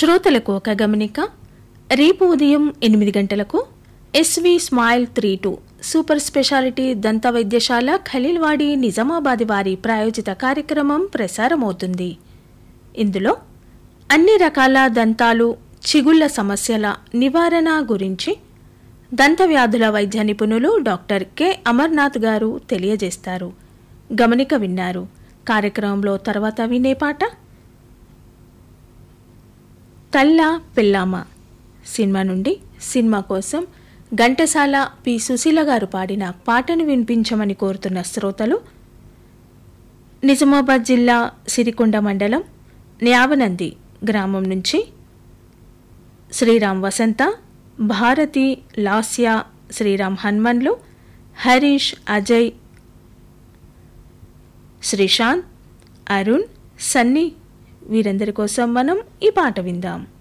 శ్రోతలకు ఒక గమనిక రేపు ఉదయం ఎనిమిది గంటలకు S V smile three two super speciality దంత వైద్యశాల ఖలీల్వాడి నిజామాబాద్ వారి ప్రాయోజిత కార్యక్రమం ప్రసారమవుతుంది ఇందులో అన్ని రకాల దంతాలు చిగుళ్ల సమస్యల నివారణ గురించి దంత వ్యాధుల వైద్య నిపుణులు డాక్టర్ కె అమర్నాథ్ గారు తెలియజేస్తారు గమనిక విన్నారు కార్యక్రమంలో తర్వాత వినే పాట తల్లా పిల్లామ సినిమా నుండి సినిమా కోసం ఘంటసాల పి సుశీల గారు పాడిన పాటను వినిపించమని కోరుతున్న శ్రోతలు నిజామాబాద్ జిల్లా సిరికొండ మండలం న్యావనంది గ్రామం నుంచి శ్రీరామ్ వసంత భారతి లాస్య శ్రీరామ్ హన్మన్లు హరీష్ అజయ్ శ్రీశాంత్ అరుణ్ సన్నీ వీరందరి కోసం మనం ఈ పాట విందాం